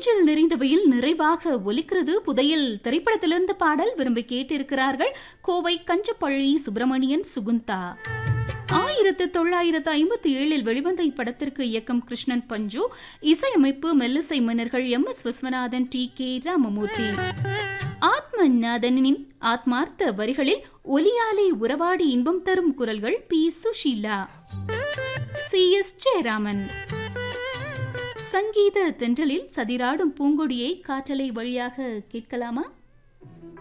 நெஞ்சில் நிறைந்தவையில் நிறைவாக ஒலிக்கிறது புதையல் திரைப்படத்திலிருந்து பாடல் விரும்பி கேட்டிருக்கிறார்கள் கோவை கஞ்சப்பள்ளி சுப்பிரமணியன் சுகுந்தா ஆயிரத்து தொள்ளாயிரத்து ஐம்பத்தி ஏழில் வெளிவந்த இப்படத்திற்கு இயக்கம் கிருஷ்ணன் பஞ்சு இசையமைப்பு மெல்லிசை மன்னர்கள் M S Viswanathan T K Ramamoorthy ஆத்மநாதனின் ஆத்மார்த்த வரிகளில் ஒலியாலே உறவாடி இன்பம் தரும் குரல்கள் P Susheela C S Jayaraman சங்கீத தென்றலில் சதிராடும் பூங்கொடியை காற்றலை வழியாக கேட்கலாமா